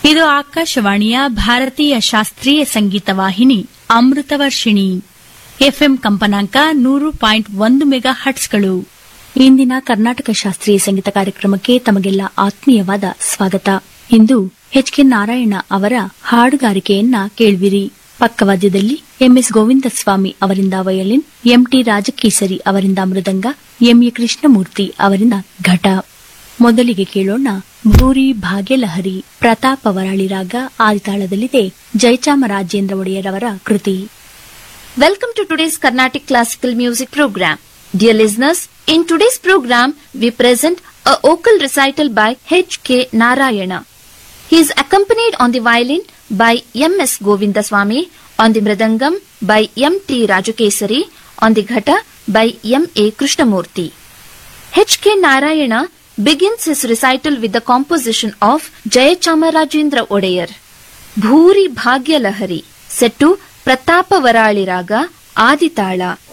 ಇದು ಆಕಾಶವಾಣಿಯ ಭಾರತೀಯ ಶಾಸ್ತ್ರೀಯ ಸಂಗೀತ ವಾಹಿನಿ ಅಮೃತವರ್ಷಿಣಿ ಎಫ್ಎಂ ಕಂಪನಾಂಕ ನೂರು ಪಾಯಿಂಟ್ ಒಂದು ಮೆಗಾ ಹಟ್ಸ್ಗಳು ಇಂದಿನ ಕರ್ನಾಟಕ ಶಾಸ್ತ್ರೀಯ ಸಂಗೀತ ಕಾರ್ಯಕ್ರಮಕ್ಕೆ ತಮಗೆಲ್ಲ ಆತ್ಮೀಯವಾದ ಸ್ವಾಗತ ಇಂದು ಎಚ್ ಕೆ ನಾರಾಯಣ ಅವರ ಹಾಡುಗಾರಿಕೆಯನ್ನ ಕೇಳುವಿರಿ ಪಕ್ಕವಾದ್ಯದಲ್ಲಿ ಎಂಎಸ್ ಗೋವಿಂದಸ್ವಾಮಿ ಅವರಿಂದ ವಯೋಲಿನ್ ಎಂಟಿ ರಾಜಕೇಸರಿ ಅವರಿಂದ ಮೃದಂಗ ಎಂಎ ಕೃಷ್ಣಮೂರ್ತಿ ಅವರಿಂದ ಘಟ ಮೊದಲಿಗೆ ಕೇಳೋಣ ಭೂರಿ ಭಾಗ್ಯಲಹರಿ ಪ್ರತಾಪ ವರಾಳಿ ರಾಗ ಆದಿತಾಳದಲ್ಲಿದೆ ಜಯಚಾಮರಾಜೇಂದ್ರ ಒಡೆಯರ್ ಅವರ ಕೃತಿ Welcome to today's Carnatic Classical Music Program. Dear listeners, in today's program, we present a vocal recital by H.K. Narayana. He is accompanied on the violin by M.S. Govindaswamy, on the mridangam by M.T. Rajakesari, on the ghata by M.A. Krishnamurti. H.K. Narayana begins his recital with the composition of Jayachamarajendra Odayar. ಭೂರಿ ಭಾಗ್ಯಲಹರಿ set ಪ್ರತಾಪ ವರಾಳಿ ರಾಗ ಆದಿತಾಳ